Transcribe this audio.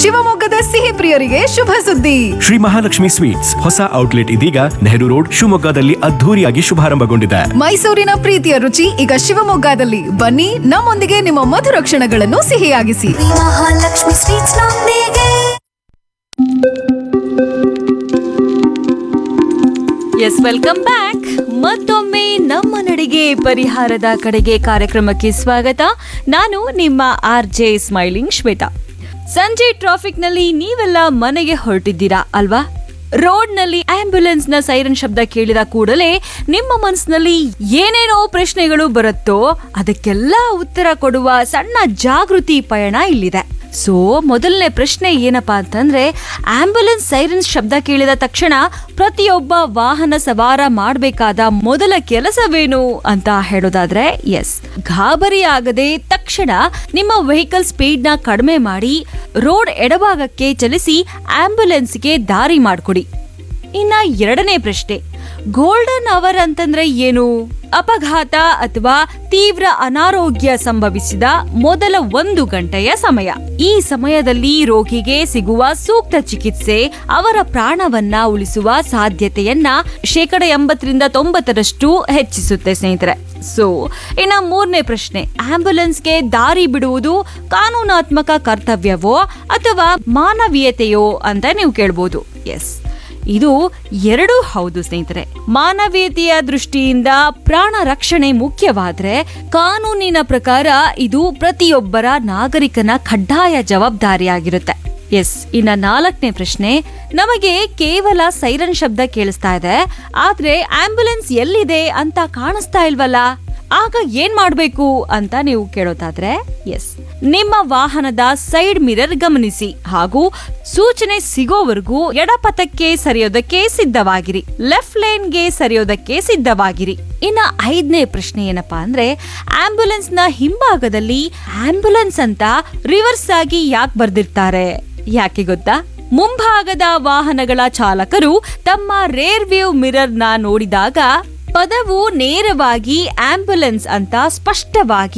ಶಿವಮೊಗ್ಗದ ಸಿಹಿ ಪ್ರಿಯರಿಗೆ ಶುಭ ಸುದ್ದಿ ಶ್ರೀ ಮಹಾಲಕ್ಷ್ಮಿ ಸ್ವೀಟ್ಸ್ ಹೊಸ ಔಟ್ಲೆಟ್ ಇದೀಗ ನೆಹರು ರೋಡ್ ಶಿವಮೊಗ್ಗದಲ್ಲಿ ಅದ್ಧೂರಿಯಾಗಿ ಶುಭಾರಂಭಗೊಂಡಿದೆ ಮೈಸೂರಿನ ಪ್ರೀತಿಯ ರುಚಿ ಈಗ ಶಿವಮೊಗ್ಗದಲ್ಲಿ ಬನ್ನಿ ನಮ್ಮೊಂದಿಗೆ ನಿಮ್ಮ ಮಧುರ ಕ್ಷಣಗಳನ್ನು ಸಿಹಿಯಾಗಿಸಿ ಮಹಾಲಕ್ಷ್ಮಿ ಸ್ವೀಟ್ಸ್ ನೊಂದಿಗೆ ಎಸ್ ವೆಲ್ಕಮ್ ಬ್ಯಾಕ್ ಮತ್ತೊಮ್ಮೆ ನಮ್ಮ ನಡಿಗೆ ಪರಿಹಾರದ ಕಡೆಗೆ ಕಾರ್ಯಕ್ರಮಕ್ಕೆ ಸ್ವಾಗತ ನಾನು ನಿಮ್ಮ ಆರ್ ಜೆ ಸ್ಮೈಲಿಂಗ್ ಶ್ವೇತಾ ಸಂಜೆ ಟ್ರಾಫಿಕ್ನಲ್ಲಿ ನೀವೆಲ್ಲ ಮನೆಗೆ ಹೊರಟಿದ್ದೀರಾ ಅಲ್ವಾ ರೋಡ್ನಲ್ಲಿ ಆಂಬ್ಯುಲೆನ್ಸ್ ನ ಸೈರನ್ ಶಬ್ದ ಕೇಳಿದ ಕೂಡಲೇ ನಿಮ್ಮ ಮನಸ್ಸಿನಲ್ಲಿ ಏನೇನೋ ಪ್ರಶ್ನೆಗಳು ಬರುತ್ತೋ ಅದಕ್ಕೆಲ್ಲ ಉತ್ತರ ಕೊಡುವ ಸಣ್ಣ ಜಾಗೃತಿ ಪಯಣ ಇಲ್ಲಿದೆ ಸೊ ಮೊದಲನೇ ಪ್ರಶ್ನೆ ಏನಪ್ಪಾ ಅಂತಂದ್ರೆ ಆಂಬ್ಯುಲೆನ್ಸ್ ಸೈರನ್ ಶಬ್ದ ಕೇಳಿದ ತಕ್ಷಣ ಪ್ರತಿಯೊಬ್ಬ ವಾಹನ ಸವಾರ ಮಾಡಬೇಕಾದ ಮೊದಲ ಕೆಲಸವೇನು ಅಂತ ಹೇಳೋದಾದ್ರೆ ಎಸ್ ಗಾಬರಿ ಆಗದೆ ತಕ್ಷಣ ನಿಮ್ಮ ವೆಹಿಕಲ್ ಸ್ಪೀಡ್ ನ ಕಡಿಮೆ ಮಾಡಿ ರೋಡ್ ಎಡಭಾಗಕ್ಕೆ ಚಲಿಸಿ ಆಂಬ್ಯುಲೆನ್ಸ್ಗೆ ದಾರಿ ಮಾಡಿಕೊಡಿ ಇನ್ನ ಎರಡನೇ ಪ್ರಶ್ನೆ ಗೋಲ್ಡನ್ ಅವರ್ ಅಂತಂದ್ರೆ ಏನು ಅಪಘಾತ ಅಥವಾ ತೀವ್ರ ಅನಾರೋಗ್ಯ ಸಂಭವಿಸಿದ ಮೊದಲ ಒಂದು ಗಂಟೆಯ ಸಮಯ ಈ ಸಮಯದಲ್ಲಿ ರೋಗಿಗೆ ಸಿಗುವ ಸೂಕ್ತ ಚಿಕಿತ್ಸೆ ಅವರ ಪ್ರಾಣವನ್ನ ಉಳಿಸುವ ಸಾಧ್ಯತೆಯನ್ನ ಶೇಕಡ ಎಂಬತ್ತರಿಂದ ತೊಂಬತ್ತರಷ್ಟು ಹೆಚ್ಚಿಸುತ್ತೆ ಸ್ನೇಹಿತರೆ ಸೊ ಇನ್ನ ಮೂರನೇ ಪ್ರಶ್ನೆ ಆಂಬ್ಯುಲೆನ್ಸ್ಗೆ ದಾರಿ ಬಿಡುವುದು ಕಾನೂನಾತ್ಮಕ ಕರ್ತವ್ಯವೋ ಅಥವಾ ಮಾನವೀಯತೆಯೋ ಅಂತ ನೀವು ಕೇಳ್ಬೋದು ಎಸ್ ಇದು ಎರಡೂ ಹೌದು ಸ್ನೇಹಿತರೆ ಮಾನವೀಯತೆಯ ದೃಷ್ಟಿಯಿಂದ ಪ್ರಾಣ ರಕ್ಷಣೆ ಮುಖ್ಯವಾದ್ರೆ ಕಾನೂನಿನ ಪ್ರಕಾರ ಇದು ಪ್ರತಿಯೊಬ್ಬರ ನಾಗರಿಕನ ಕಡ್ಡಾಯ ಜವಾಬ್ದಾರಿಯಾಗಿರುತ್ತೆ ಎಸ್ ಇನ್ನ ನಾಲ್ಕನೇ ಪ್ರಶ್ನೆ ನಮಗೆ ಕೇವಲ ಸೈರನ್ ಶಬ್ದ ಕೇಳಿಸ್ತಾ ಇದೆ ಆದ್ರೆ ಆಂಬ್ಯುಲೆನ್ಸ್ ಎಲ್ಲಿದೆ ಅಂತ ಕಾಣಿಸ್ತಾ ಇಲ್ವಲ್ಲ ಆಗ ಏನ್ ಮಾಡ್ಬೇಕು ಅಂತ ನೀವು ಕೇಳೋದಾದ್ರೆ ಎಸ್ ನಿಮ್ಮ ವಾಹನದ ಸೈಡ್ ಮಿರರ್ ಗಮನಿಸಿ ಹಾಗೂ ಸೂಚನೆ ಸಿಗೋವರೆಗೂ ಎಡಪಥಕ್ಕೆ ಸರಿಯೋದಕ್ಕೆ ಸಿದ್ಧವಾಗಿರಿ ಲೆಫ್ಟ್ ಲೈನ್ಗೆ ಸರಿಯೋದಕ್ಕೆ ಸಿದ್ಧವಾಗಿರಿ ಇನ್ನ ಐದನೇ ಪ್ರಶ್ನೆ ಏನಪ್ಪಾ ಅಂದ್ರೆ ಆಂಬ್ಯುಲೆನ್ಸ್ ನ ಹಿಂಭಾಗದಲ್ಲಿ ಆಂಬ್ಯುಲೆನ್ಸ್ ಅಂತ ರಿವರ್ಸ್ ಆಗಿ ಯಾಕೆ ಬರ್ದಿರ್ತಾರೆ ಯಾಕೆ ಗೊತ್ತಾ ಮುಂಭಾಗದ ವಾಹನಗಳ ಚಾಲಕರು ತಮ್ಮ ರೇರ್ ವ್ಯೂ ಮಿರರ್ ನ ನೋಡಿದಾಗ ಪದವು ನೇರವಾಗಿ ಆಂಬ್ಯುಲೆನ್ಸ್ ಅಂತ ಸ್ಪಷ್ಟವಾಗಿ